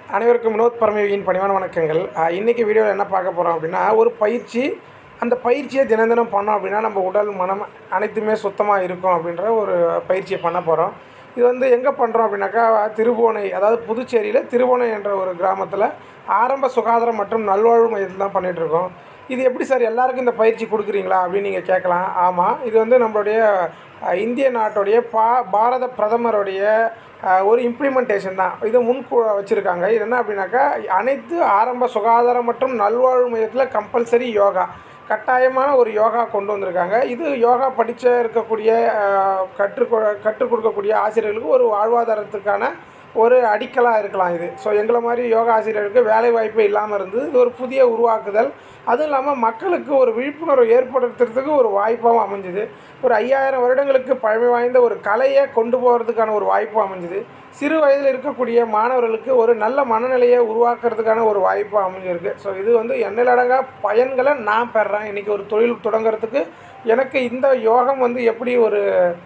அனைவருக்கும் வினோத் பரமயோகியின் பணிவான வணக்கங்கள் அஹ், இன்னைக்கு வீடியோவில் என்ன பார்க்க போகிறோம் அப்படின்னா ஒரு பயிற்சி அந்த பயிற்சியை தினம் தினம் பண்ணோம் அப்படின்னா நம்ம உடல் மனம் அனைத்துமே சுத்தமாக இருக்கும் அப்படின்ற ஒரு பயிற்சியை பண்ண போகிறோம் இது வந்து எங்கே பண்ணுறோம் அப்படின்னாக்கா திருபுவனை அதாவது புதுச்சேரியில் திருபுவனை என்ற ஒரு கிராமத்தில் ஆரம்ப சுகாதாரம் மற்றும் நல்வாழ்வு மையத்தில் தான் பண்ணிகிட்டு இருக்கோம் இது எப்படி சார் எல்லாருக்கும் இந்த பயிற்சி கொடுக்குறீங்களா அப்படின்னு நீங்கள் கேட்கலாம் ஆமாம் இது வந்து நம்மளுடைய அஹ், இந்திய நாட்டுடைய பா பாரத பிரதமருடைய அஹ், ஒரு இம்ப்ளிமெண்டேஷன் தான் இது முன் வச்சுருக்காங்க இது என்ன அப்படின்னாக்கா அனைத்து ஆரம்ப சுகாதாரம் மற்றும் நல்வாழ்வு மையத்தில் கம்பல்சரி யோகா கட்டாயமான ஒரு யோகா கொண்டு வந்திருக்காங்க இது யோகா படித்த இருக்கக்கூடிய அஹ், கற்றுக் கொ- கற்றுக் கொடுக்கக்கூடிய ஆசிரியர்களுக்கு ஒரு வாழ்வாதாரத்துக்கான ஒரு அடிக்கலாக இருக்கலாம் இது ஸோ எங்களை மாதிரி யோகா ஆசிரியருக்கு வேலை வாய்ப்பே இல்லாமல் இருந்து இது ஒரு புதிய உருவாக்குதல் அதுவும் இல்லாமல் மக்களுக்கு ஒரு விழிப்புணர்வு ஏற்படுத்துறதுக்கு ஒரு வாய்ப்பாகவும் அமைஞ்சுது ஒரு ஐயாயிரம் வருடங்களுக்கு பழமை வாய்ந்த ஒரு கலையை கொண்டு போகிறதுக்கான ஒரு வாய்ப்பும் அமைஞ்சுது சிறு வயதில் இருக்கக்கூடிய மாணவர்களுக்கு ஒரு நல்ல மனநிலையை உருவாக்குறதுக்கான ஒரு வாய்ப்பாக அமைஞ்சிருக்கு ஸோ இது வந்து எண்ணிலடங்கா பயன்களை நான் பெறேன் இன்றைக்கி ஒரு தொழில் தொடங்குறதுக்கு எனக்கு இந்த யோகம் வந்து எப்படி ஒரு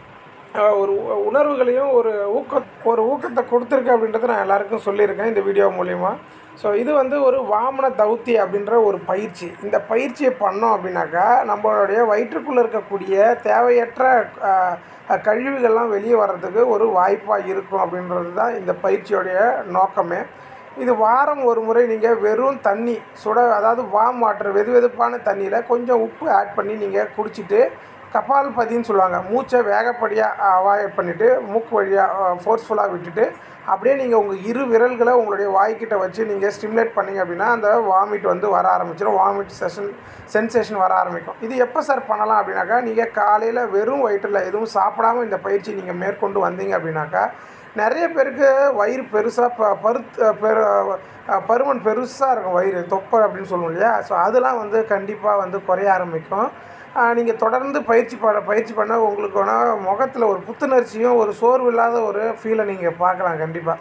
அஹ், ஒரு உ- உணர்வுகளையும் ஒரு ஊக்க ஒரு ஊக்கத்தை கொடுத்துருக்கு அப்படின்றத நான் எல்லாருக்கும் சொல்லியிருக்கேன் இந்த வீடியோ மூலிமா ஸோ இது வந்து ஒரு வாமன தௌத்தி அப்படின்ற ஒரு பயிற்சி இந்த பயிற்சியை பண்ணோம் அப்படின்னாக்கா நம்மளுடைய வயிற்றுக்குள்ளே இருக்கக்கூடிய தேவையற்ற அஹ், அஹ், கழிவுகள்லாம் வெளியே வர்றதுக்கு ஒரு வாய்ப்பாக இருக்கும் அப்படின்றது தான் இந்த பயிற்சியோடைய நோக்கமே இது வாரம் ஒரு முறை நீங்கள் வெறும் தண்ணி சுட அதாவது வாம் வாட்டர் வெது வெதுப்பான தண்ணியில் கொஞ்சம் உப்பு ஆட் பண்ணி நீங்கள் குடிச்சிட்டு கபால் பதின்னு சொல்லுவாங்க மூச்சை வேகப்படியாக அவாய்ட் பண்ணிவிட்டு மூக்கு வழியாக ஃபோர்ஸ்ஃபுல்லாக விட்டுட்டு அப்படியே நீங்கள் உங்கள் இரு விரல்களை உங்களுடைய வாய்க்கிட்ட வச்சு நீங்கள் ஸ்டிமுலேட் பண்ணீங்க அப்படின்னா அந்த வாமிட் வந்து வர ஆரம்பிச்சிடும் வாமிட் செஷன் சென்சேஷன் வர ஆரம்பிக்கும் இது எப்போ சார் பண்ணலாம் அப்படின்னாக்கா நீங்கள் காலையில் வெறும் வயிற்றில் எதுவும் சாப்பிடாம இந்த பயிற்சி நீங்கள் மேற்கொண்டு வந்தீங்க அப்படின்னாக்கா நிறைய பேருக்கு வயிறு பெருசாக ப பருத் பெரு அஹ் பருமன் பெருசாக இருக்கும் வயிறு தொப்பை அப்படின்னு சொல்லுவோம் இல்லையா ஸோ அதெல்லாம் வந்து கண்டிப்பாக வந்து குறைய ஆரம்பிக்கும் நீங்கள் தொடர்ந்து பயிற்சி பண்ண பயிற்சி பண்ண உங்களுக்கு வேணால் முகத்தில் ஒரு புத்துணர்ச்சியும் ஒரு சோர்வு இல்லாத ஒரு ஃபீலை நீங்கள் பார்க்கலாம் கண்டிப்பாக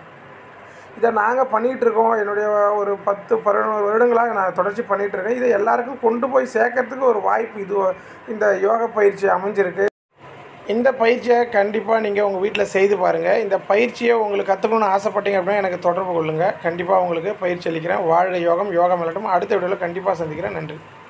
இதை நாங்கள் பண்ணிகிட்டு இருக்கோம் என்னுடைய ஒரு பத்து பதினோரு வருடங்களாக நான் தொடர்ச்சி பண்ணிகிட்டு இருக்கேன் இதை எல்லாருக்கும் கொண்டு போய் சேர்க்கறதுக்கு ஒரு வாய்ப்பு இது இந்த யோகா பயிற்சி அமைஞ்சிருக்கு இந்த பயிற்சியை கண்டிப்பாக நீங்கள் உங்கள் வீட்டில் செய்து பாருங்கள் இந்த பயிற்சியை உங்களுக்கு கற்றுக்கணும்னு ஆசைப்பட்டீங்க அப்படின்னா எனக்கு தொடர்பு கொள்ளுங்கள் கண்டிப்பாக உங்களுக்கு பயிற்சி அளிக்கிறேன் வாழ்க யோகம் யோகம் விளட்டும் அடுத்த வீடியோவில் கண்டிப்பாக சந்திக்கிறேன் நன்றி